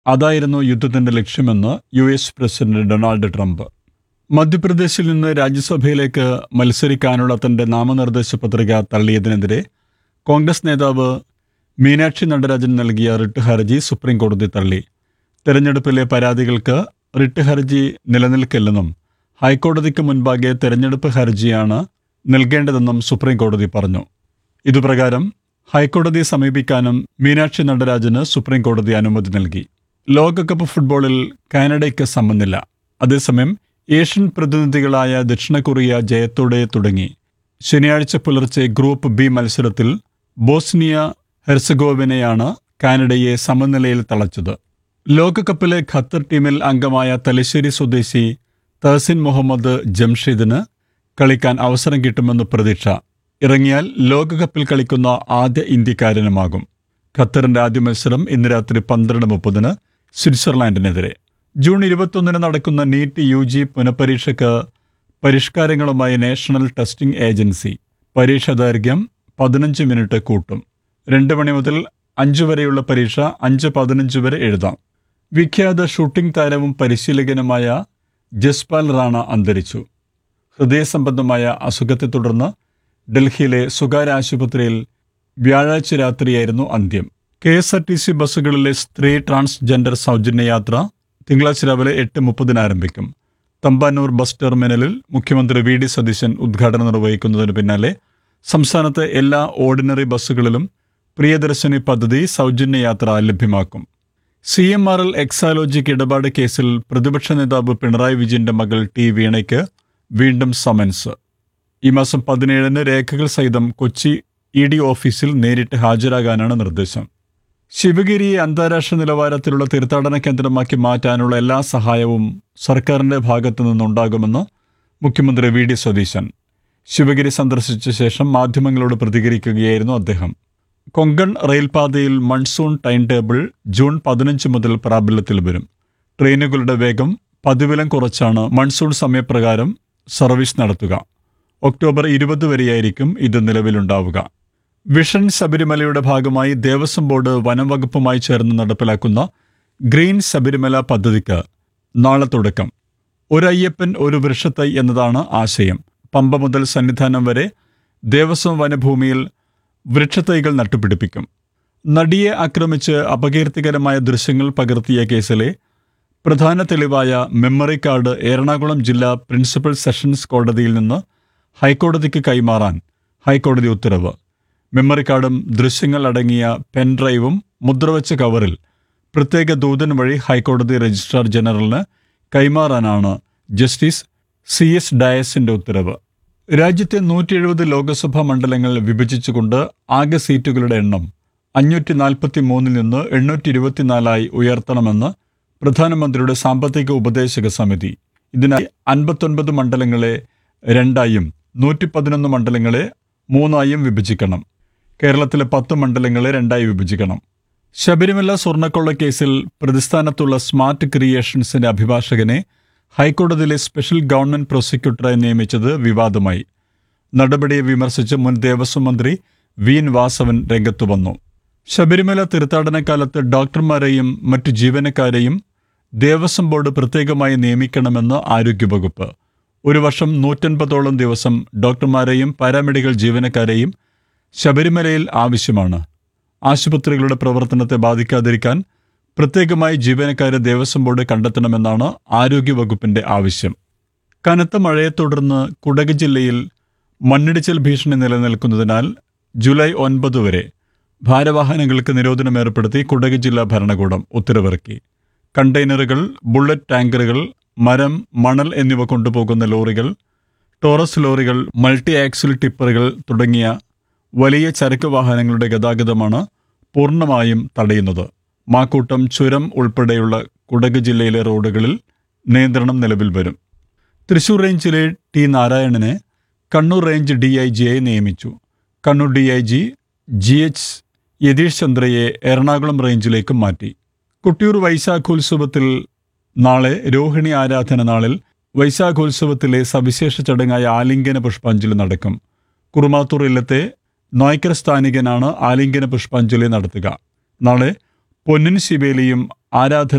അതായിരുന്നു യുദ്ധത്തിന്റെ ലക്ഷ്യമെന്ന് U S president Donald Trump മധ്യപ്രദേശിൽ നിന്ന് രാജ്യസഭയിലേക്ക് മത്സരിക്കാനുള്ള തന്റെ നാമനിർദ്ദേശ പത്രിക തള്ളിയതിനെതിരെ കോൺഗ്രസ് നേതാവ് മീനാക്ഷി നടരാജൻ നൽകിയ റിട്ട് ഹർജി സുപ്രീം കോടതി തള്ളി തെരഞ്ഞെടുപ്പിലെ പരാതികൾക്ക് റിട്ട് ഹർജി നിലനിൽക്കില്ലെന്നും ഹൈക്കോടതിക്ക് മുൻപാകെ തെരഞ്ഞെടുപ്പ് ഹർജിയാണ് നൽകേണ്ടതെന്നും സുപ്രീം കോടതി പറഞ്ഞു ഇതുപ്രകാരം ഹൈക്കോടതിയെ സമീപിക്കാനും മീനാക്ഷി നടരാജന് സുപ്രീം കോടതി അനുമതി നൽകി ലോകകപ്പ് ഫുട്ബോളിൽ കാനഡയ്ക്ക് സമനില അതേസമയം ഏഷ്യൻ പ്രതിനിധികളായ ദക്ഷിണ കൊറിയ ജയത്തോടെ തുടങ്ങി ശനിയാഴ്ച പുലർച്ചെ ഗ്രൂപ്പ് ബി മത്സരത്തിൽ ബോസ്നിയ ഹെർസഗോവിനയാണ് കാനഡയെ സമനിലയിൽ തളച്ചത് ലോകകപ്പിലെ ഖത്തർ ടീമിൽ അംഗമായ തലശ്ശേരി സ്വദേശി തഹസിൻ മുഹമ്മദ് ജംഷീദിന് കളിക്കാൻ അവസരം കിട്ടുമെന്ന് പ്രതീക്ഷ ഇറങ്ങിയാൽ ലോകകപ്പിൽ കളിക്കുന്ന ആദ്യ ഇന്ത്യക്കാരനുമാകും ഖത്തറിന്റെ ആദ്യ മത്സരം ഇന്ന് രാത്രി പന്ത്രണ്ട് മുപ്പതിന് സ്വിറ്റ്സർലാൻഡിനെതിരെ ജൂൺ ഇരുപത്തൊന്നിന് നടക്കുന്ന നീറ്റ് യു ജി പുനഃപരീക്ഷയ്ക്ക് പരിഷ്കാരങ്ങളുമായി നാഷണൽ ടെസ്റ്റിംഗ് ഏജൻസി പരീക്ഷ ദൈർഘ്യം പതിനഞ്ച് മിനിറ്റ് കൂട്ടും രണ്ട് മണി മുതൽ അഞ്ച് വരെയുള്ള പരീക്ഷ അഞ്ച് പതിനഞ്ച് വരെ എഴുതാം വിഖ്യാത ഷൂട്ടിംഗ് താരവും പരിശീലകനുമായ ജസ്പാൽ റാണ അന്തരിച്ചു ഹൃദയ സംബന്ധമായ അസുഖത്തെ തുടർന്ന് ഡൽഹിയിലെ സ്വകാര്യ ആശുപത്രിയിൽ വ്യാഴാഴ്ച രാത്രിയായിരുന്നു അന്ത്യം K S R T C ബസ്സുകളിലെ സ്ത്രീ ട്രാൻസ്ജെൻഡർ സൗജന്യ യാത്ര തിങ്കളാഴ്ച രാവിലെ എട്ട് മുപ്പതിന് ആരംഭിക്കും തമ്പാനൂർ ബസ് ടെർമിനലിൽ മുഖ്യമന്ത്രി വി ഡി സതീശൻ ഉദ്ഘാടനം നിർവഹിക്കുന്നതിന് പിന്നാലെ സംസ്ഥാനത്തെ എല്ലാ ഓർഡിനറി ബസ്സുകളിലും പ്രിയദർശിനി പദ്ധതി സൗജന്യ യാത്ര ലഭ്യമാക്കും C M R L Exalogic ഇടപാട് കേസിൽ പ്രതിപക്ഷ നേതാവ് പിണറായി വിജയന്റെ മകൾ ടി വീണയ്ക്ക് വീണ്ടും സമൻസ് ഈ മാസം പതിനേഴിന് രേഖകൾ സഹിതം കൊച്ചി ഇ ഡി ഓഫീസിൽ നേരിട്ട് ഹാജരാകാനാണ് നിർദ്ദേശം ശിവഗിരിയെ അന്താരാഷ്ട്ര നിലവാരത്തിലുള്ള തീർത്ഥാടന കേന്ദ്രമാക്കി മാറ്റാനുള്ള എല്ലാ സഹായവും സർക്കാരിന്റെ ഭാഗത്തു നിന്നുണ്ടാകുമെന്ന് മുഖ്യമന്ത്രി വി ഡി സതീശൻ ശിവഗിരി സന്ദർശിച്ച ശേഷം മാധ്യമങ്ങളോട് പ്രതികരിക്കുകയായിരുന്നു അദ്ദേഹം കൊങ്കൺ റെയിൽപാതയിൽ മൺസൂൺ ടൈം ടേബിൾ ജൂൺ പതിനഞ്ച് മുതൽ പ്രാബല്യത്തിൽ വരും ട്രെയിനുകളുടെ വേഗം പതിവിലം കുറച്ചാണ് മൺസൂൺ സമയപ്രകാരം സർവീസ് നടത്തുക ഒക്ടോബർ ഇരുപത് വരെയായിരിക്കും ഇത് നിലവിലുണ്ടാവുക വിഷൻ ശബരിമലയുടെ ഭാഗമായി ദേവസ്വം ബോർഡ് വനം വകുപ്പുമായി ചേർന്ന് നടപ്പിലാക്കുന്ന ഗ്രീൻ ശബരിമല പദ്ധതിക്ക് നാളെ തുടക്കം ഒരു അയ്യപ്പൻ ഒരു വൃക്ഷത്തൈ എന്നതാണ് ആശയം പമ്പ മുതൽ സന്നിധാനം വരെ ദേവസ്വം വനഭൂമിയിൽ വൃക്ഷത്തൈകൾ നട്ടുപിടിപ്പിക്കും നടിയെ ആക്രമിച്ച് അപകീർത്തികരമായ ദൃശ്യങ്ങൾ പകർത്തിയ കേസിലെ പ്രധാന തെളിവായ മെമ്മറി കാർഡ് എറണാകുളം ജില്ലാ പ്രിൻസിപ്പൽ സെഷൻസ് കോടതിയിൽ നിന്ന് ഹൈക്കോടതിക്ക് കൈമാറാൻ ഹൈക്കോടതി ഉത്തരവ് മെമ്മറി കാർഡും ദൃശ്യങ്ങൾ അടങ്ങിയ പെൻഡ്രൈവും മുദ്രവച്ച കവറിൽ പ്രത്യേക ദൂതൻ വഴി ഹൈക്കോടതി രജിസ്ട്രാർ ജനറലിന് കൈമാറാനാണ് ജസ്റ്റിസ് സി എസ് ഡയസിന്റെ ഉത്തരവ് രാജ്യത്തെ നൂറ്റി എഴുപത് ലോക്സഭാ മണ്ഡലങ്ങൾ വിഭജിച്ചുകൊണ്ട് ആകെ സീറ്റുകളുടെ എണ്ണം അഞ്ഞൂറ്റി നാൽപ്പത്തി മൂന്നിൽ നിന്ന് എണ്ണൂറ്റി ഇരുപത്തിനാലായി ഉയർത്തണമെന്ന് പ്രധാനമന്ത്രിയുടെ സാമ്പത്തിക ഉപദേശക സമിതി ഇതിനായി അൻപത്തൊൻപത് മണ്ഡലങ്ങളെ രണ്ടായും നൂറ്റി പതിനൊന്ന് മണ്ഡലങ്ങളെ മൂന്നായും വിഭജിക്കണം കേരളത്തിലെ പത്ത് മണ്ഡലങ്ങളെ രണ്ടായി വിഭജിക്കണം ശബരിമല സ്വർണ്ണക്കൊള്ള കേസിൽ പ്രതിസ്ഥാനത്തുള്ള സ്മാർട്ട് ക്രിയേഷൻസിന്റെ അഭിഭാഷകനെ ഹൈക്കോടതിയിലെ സ്പെഷ്യൽ ഗവൺമെന്റ് പ്രോസിക്യൂട്ടറായി നിയമിച്ചത് വിവാദമായി നടപടിയെ വിമർശിച്ച് മുൻ ദേവസ്വം മന്ത്രി വി എൻ വാസവൻ രംഗത്തു വന്നു ശബരിമല തീർത്ഥാടന കാലത്ത് ഡോക്ടർമാരെയും മറ്റു ജീവനക്കാരെയും ദേവസ്വം ബോർഡ് പ്രത്യേകമായി നിയമിക്കണമെന്ന് ആരോഗ്യവകുപ്പ് ഒരു വർഷം നൂറ്റൻപതോളം ദിവസം ഡോക്ടർമാരെയും പാരാമെഡിക്കൽ ജീവനക്കാരെയും ശബരിമലയിൽ ആവശ്യമാണ് ആശുപത്രികളുടെ പ്രവർത്തനത്തെ ബാധിക്കാതിരിക്കാൻ പ്രത്യേകമായി ജീവനക്കാരെ ദേവസ്വം ബോർഡ് കണ്ടെത്തണമെന്നാണ് ആരോഗ്യവകുപ്പിന്റെ ആവശ്യം കനത്ത മഴയെ തുടർന്ന് കുടക് ജില്ലയിൽ മണ്ണിടിച്ചിൽ ഭീഷണി നിലനിൽക്കുന്നതിനാൽ ജൂലൈ ഒൻപത് വരെ ഭാരവാഹനങ്ങൾക്ക് നിരോധനം ഏർപ്പെടുത്തി കുടക് ജില്ലാ ഭരണകൂടം ഉത്തരവിറക്കി കണ്ടെയ്നറുകൾ ബുള്ളറ്റ് ടാങ്കറുകൾ മരം മണൽ എന്നിവ കൊണ്ടുപോകുന്ന ലോറികൾ ടോറസ് ലോറികൾ മൾട്ടി ആക്സിൽ ടിപ്പറുകൾ തുടങ്ങിയ വലിയ ചരക്ക് വാഹനങ്ങളുടെ ഗതാഗതമാണ് പൂർണ്ണമായും തടയുന്നത് മാക്കൂട്ടം ചുരം ഉൾപ്പെടെയുള്ള കുടക് ജില്ലയിലെ റോഡുകളിൽ നിയന്ത്രണം നിലവിൽ വരും തൃശൂർ റേഞ്ചിലെ ടി നാരായണനെ കണ്ണൂർ റേഞ്ച് ഡി ഐ ജിയായി നിയമിച്ചു Kannur D I G G H Yathish ചന്ദ്രയെ എറണാകുളം റേഞ്ചിലേക്ക് മാറ്റി കുട്ടിയൂർ വൈശാഖോത്സവത്തിൽ നാളെ രോഹിണി ആരാധന നാളിൽ വൈശാഖോത്സവത്തിലെ സവിശേഷ ചടങ്ങായ ആലിംഗന പുഷ്പാഞ്ജലി നടക്കും കുറുമാത്തൂർ ഇല്ലത്തെ നോയ്ക്കർ സ്ഥാനികനാണ് ആലിംഗന പുഷ്പാഞ്ജലി നടത്തുക നാളെ പൊന്നിൻ ശിവേലിയും ആരാധന